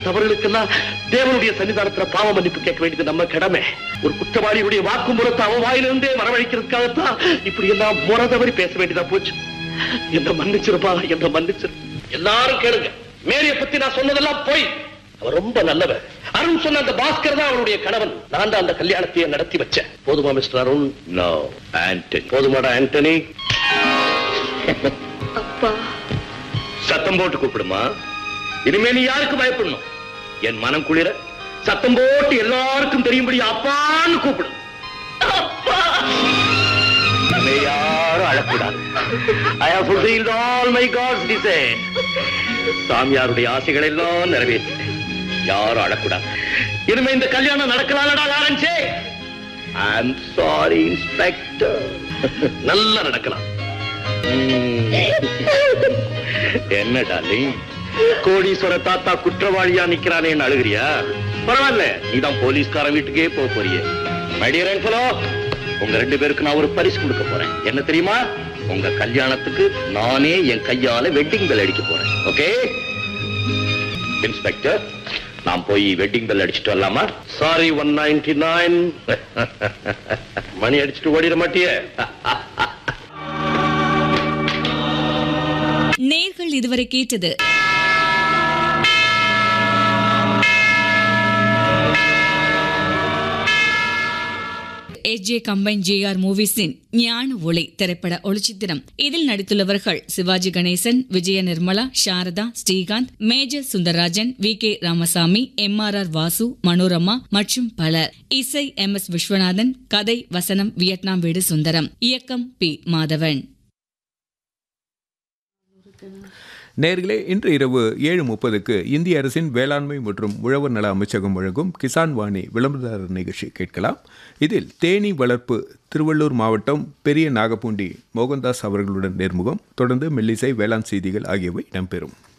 தவறுகளுக்கெல்லாம் தேவனுடைய சன்னிதானத்துல பாவ மன்னிப்பு கேட்க வேண்டியது நம்ம கடமை ஒரு குற்றவாளியுடைய வாக்குமூலத்தை அவன் வாயிலிருந்தே வரவழைக்கிறதுக்காகத்தான் இப்படி எல்லாம் முறை தவறி பேச வேண்டியதா போச்சு என்ன மன்னிச்சிருப்பா என்ன மன்னிச்சிரு எல்லாரும் கேளுங்க மேரிய பத்தி நான் சொன்னதெல்லாம் போய் அவன் ரொம்ப நல்லவன் அருண் சொன்ன அந்த பாஸ்கர் தான் அவனுடைய கணவன் நான் தான் அந்த கல்யாணத்தையே நடத்தி வச்சேன் போதுமா மிஸ்டர் அருண் நோ ஆண்டனி போதுமாடா ஆண்டனி அப்பா சத்தம் போட்டு கூப்பிடுமா இனிமே நீ யாருக்கு பயப்படணும் என் மனம் குளிர சத்தம் போட்டு எல்லாருக்கும் தெரியும்படி அப்பான்னு கூப்பிடு இனிமே யாரும் அழக்கூடாது I have fulfilled all my god's desire சாமியாருடைய ஆசைகள் எல்லாம் நிறைவேற்றிட்டேன் யாரும் அழக்கூடாது இனிமே இந்த கல்யாணம் நடக்கலாம்டா லாரன்ஸே ஐ அம் சாரி இன்ஸ்பெக்டர் நல்லா நடக்கலாம் ம். என்ன டார்லிங் கோடீஸ்வர தாத்தா குற்றவாளியா நிக்கிறானேன்னு அழுகிறியா பரவாயில்ல நீதான் போலீஸ்காரன் வீட்டுக்கே போக போறியே மைடியர் ஃபலோ உங்க ரெண்டு பேருக்கு நான் ஒரு பரிசு கொடுக்க போறேன் என்ன தெரியுமா உங்க கல்யாணத்துக்கு நானே என் கையால வெட்டிங் பெல் அடிக்க போறேன் ஓகே இன்ஸ்பெக்டர் நான் போய் வெட்டிங் பெல் அடிச்சுட்டு வரலாமா சாரி ஒன் நைன்டி நைன் மணி அடிச்சுட்டு ஓடிட மாட்டியே நேர்கள் இதுவரை கேட்டது எஜே கம்பைன் ஜேஆர் மூவிஸின் ஞான ஒளி திரைப்பட ஒளிச்சித்திரம் இதில் நடித்துள்ளவர்கள் Sivaji Ganesan Vijaya Nirmala Sharada Srikanth major Sundararajan V K Ramasamy M R R Vasu Manorama மற்றும் பலர் இசை எம் எஸ் விஸ்வநாதன் கதை வசனம் வியட்நாம் வீடு சுந்தரம் இயக்கம் பி மாதவன் நேர்களே இன்று இரவு ஏழு முப்பதுக்கு இந்திய அரசின் வேளாண்மை மற்றும் உழவர் நல அமைச்சகம் வழங்கும் கிசான் வாணி விளம்பரதாரர் நிகழ்ச்சி கேட்கலாம் இதில் தேனீ வளர்ப்பு திருவள்ளூர் மாவட்டம் பெரிய நாகப்பூண்டி மோகன்தாஸ் அவர்களுடன் நேர்முகம் தொடர்ந்து மெல்லிசை வேளாண் செய்திகள் ஆகியவை இடம்பெறும்